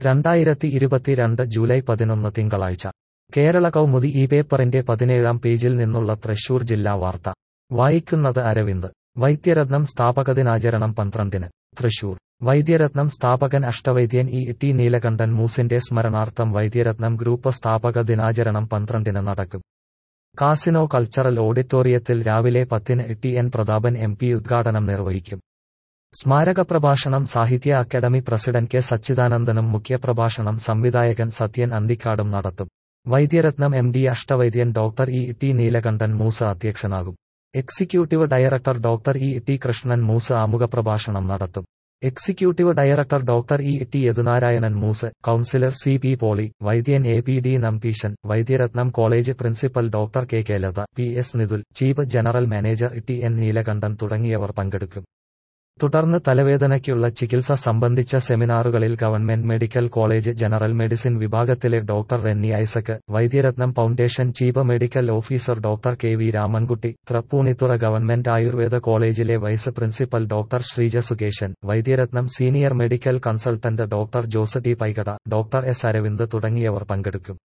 രണ്ടായിരത്തി ഇരുപത്തിരണ്ട് ജൂലൈ പതിനൊന്ന് തിങ്കളാഴ്ച കേരള കൗമുദി ഈ പേപ്പറിന്റെ പതിനേഴാം പേജിൽ നിന്നുള്ള തൃശൂർ ജില്ലാ വാർത്ത വായിക്കുന്നത് അരവിന്ദ് വൈദ്യരത്നം സ്ഥാപക ദിനാചരണം പന്ത്രണ്ടിന് തൃശൂർ വൈദ്യരത്നം സ്ഥാപകൻ അഷ്ടവൈദ്യൻ ഇ ടി നീലകണ്ഠൻ മൂസിന്റെ സ്മരണാർത്ഥം വൈദ്യരത്നം ഗ്രൂപ്പ് സ്ഥാപക ദിനാചരണം പന്ത്രണ്ടിന് നടക്കും കാസിനോ കൾച്ചറൽ ഓഡിറ്റോറിയത്തിൽ രാവിലെ പത്തിന് T N Prathapan M P ഉദ്ഘാടനം നിർവഹിക്കും സ്മാരക പ്രഭാഷണം സാഹിത്യ അക്കാദമി പ്രസിഡന്റ് കെ സച്ചിദാനന്ദനും മുഖ്യപ്രഭാഷണം സംവിധായകൻ സത്യൻ അന്തിക്കാടും നടത്തും വൈദ്യരത്നം എം ഡി അഷ്ടവൈദ്യൻ doctor E T Neelakandhan Moosa അധ്യക്ഷനാകും executive director doctor E T Krishnan Moos ആമുഖപ്രഭാഷണം നടത്തും executive director doctor E T Yadunarayanan Moos councillor C P Poly വൈദ്യൻ A P D Nambeesan Vaidyaratnam college principal doctor K K Latha P S Nithul chief general manager T N Neelakandhan തുടങ്ങിയവർ പങ്കെടുക്കും തുടർന്ന് തലവേദനയ്ക്കുള്ള ചികിത്സ സംബന്ധിച്ച സെമിനാറുകളിൽ government medical college general medicine വിഭാഗത്തിലെ doctor Renny Isaac Vaidyaratnam foundation chief medical officer doctor K V Ramankutty Thrippunithura government Ayurveda കോളേജിലെ vice principal doctor Sreeja Sukesan Vaidyaratnam senior medical consultant doctor Jose T Paikada doctor S Aravind തുടങ്ങിയവർ പങ്കെടുക്കും